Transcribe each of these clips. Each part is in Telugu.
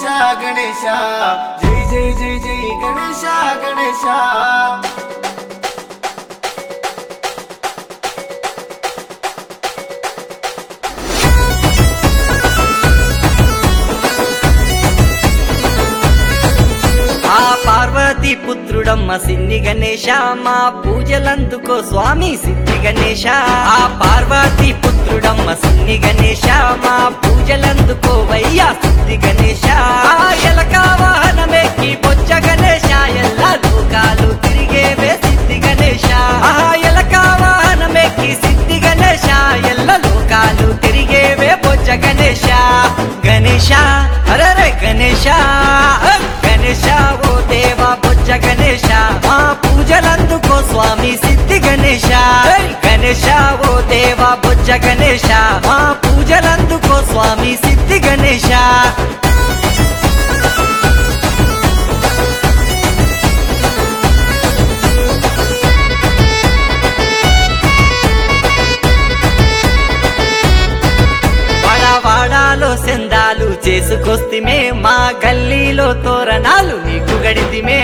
గణేశ జై జై జై జై గణేశ గణేశ ఆ పార్వతి పుత్రుడమ్మ సిన్ని గణేశ మా పూజలందుకో స్వామి సిద్ధి గణేశ ఆ పార్వతి పుత్రుడమ్మ సిన్ని గణేశ మా పూజలందుకో వయ్యా సిద్ధి గణేశ ఆ ఎలక వాహనమెక్కి బొచ్చ గణేశ ఎల్ల లోకాలు తిరిగేవే సిద్ధి గణేశ ఆ ఎలక వాహనమెక్కి సిద్ధి గణేశ ఎల్ల లోకాలు తిరిగేవే బొచ్చ గణేశ గణేశ అరే గణేశ గణేశ ఓ దేవా బొజ్జ గణేశ మా పూజలందుకో స్వామి సిద్ధి గణేశ గణేశ ఓ దేవా బొజ్జ గణేశ మా పూజలందుకో స్వామి సిద్ధి గణేశ వాడాలో సెందాలు చేసుకొస్తిమే మా గల్లీలో తోరణాలు నీకు గడితిమే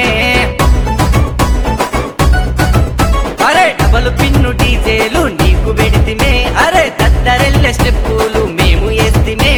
అరే డబలు పిన్ను డీజేలు నీకు పెడితిమే అరే దద్దరెల్లె స్టెప్పులు మేము వేస్తిమే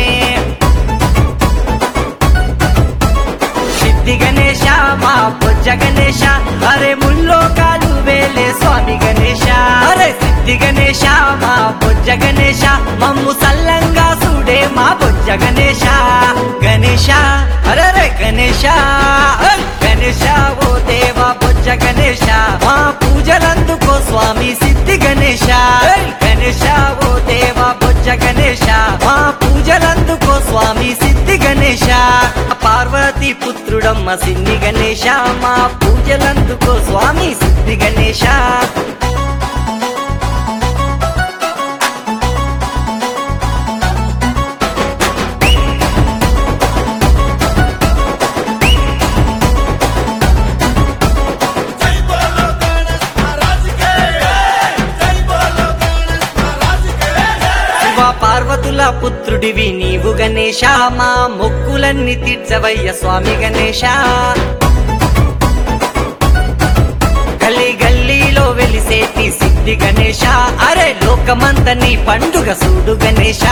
సిద్ధి గణేశ మా బొజ్జ గణేశ అరే ముల్లో కాలు వేలే స్వామి గణేశ అరే సిద్ధి గణేశ మా బొజ్జ గణేశ మమ్ము సల్లంగా చూడే మా బొజ్జ గణేశ గణేశ అరే రే గణేశ గణేశ ఓ దేవా బొజ్జ గణేశ మా పూజలందుకో స్వామి సిద్ధి గణేశ గణేశ ఓ దేవా బొజ్జ గణేశ మా పూజలందుకో స్వామి సిద్ధి గణేశ పార్వతి పుత్రుడమ్మ సిన్ని గణేశ మా పూజలందుకో స్వామి సిద్ధి గణేశ జై బోలో గణేశ్ మహారాజ్ కే జై బోలో గణేశ్ మహారాజ్ కే శివ పార్వతుల పుత్రుడివి నీవు గణేశ మా మొక్కులన్నీ తీర్చవయ్య స్వామి గణేశ గల్లీ గల్లీలో వెలిసేటి సిద్ధి గణేశ అరే లోకమంత నీ పండుగ సూడు గణేశ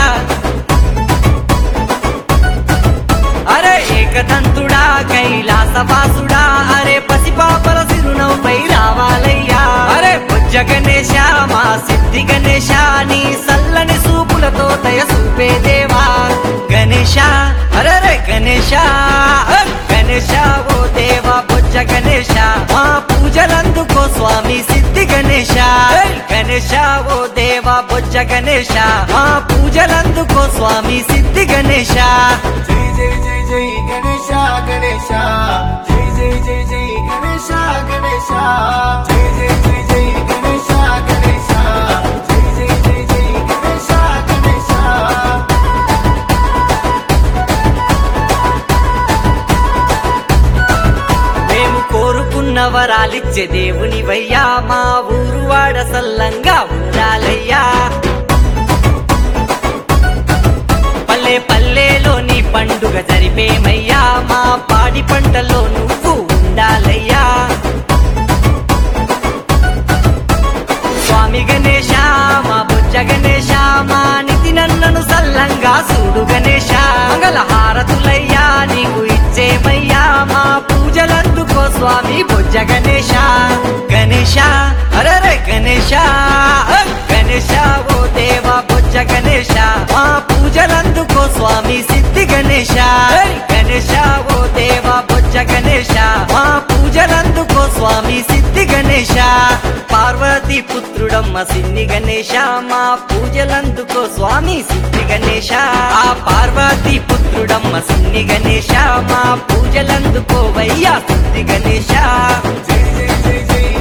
అరే ఏకదంతుడా కైలాసవాసుడా అరే పసిపాపల సిరునవ్పై రావాలయ్యా అరే బుజ్జ గణేశ మా సిద్ధి గణేశ నీ సల్లని సూపులతో దయ చూపే దేవా గణేశ అరే రే గణేశ గణేశ ఓ దేవా బుజ్జ గణేశ మా పూజలందుకో స్వామి సిద్ధి గణేశ గణేశ ఓ దేవా బొజ్జ గణేశ మా పూజలందుకో స్వామి సిద్ధి గణేశ జై జై జై జై గణేశ గణేశ జై జై జై జై గణేశ గణేశ జై జై జై జై గణేశ గణేశ జై జై జై జై గణేశ గణేశ మేము కోరుకున్న వరాలిచ్చే దేవుని వయ్యా మా ఊరు వాడ సల్లంగా ఉండాలయ్యా పల్లె పల్లెలో నీ పండుగ జరిపేమయ్యా మా పాడి పంటలో నువ్వు ఉండాలయ్యా స్వామి గణేశ మా బుజ్జ గణేశ మా నిధి నన్నను సల్లంగా చూడు గణేశ మంగళ హారతులయ్యా నీకు ఇచ్చేమయ్యా మా పూజలందుకో స్వామి బుజ్జ గణేశ గణేశ అరే గణేశ గణేశ ఓ దేవా బుజ్జ గణేశ మా పూజలందుకో స్వామి సిద్ధి గణేశ గణేశ ఓ దేవా బుజ్జ గణేశ మా పూజలందుకో స్వామి సిద్ధి గణేశ పార్వతి పుత్రుడమ్మ సిన్ని గణేశ మా పూజలందుకో స్వామి సిద్ధి గణేశ ఆ పార్వతి పుత్రుడమ్మ సిన్ని గణేశ మా పూజలందుకో వయ్యా సిద్ధి గణేశ జై జై జై జై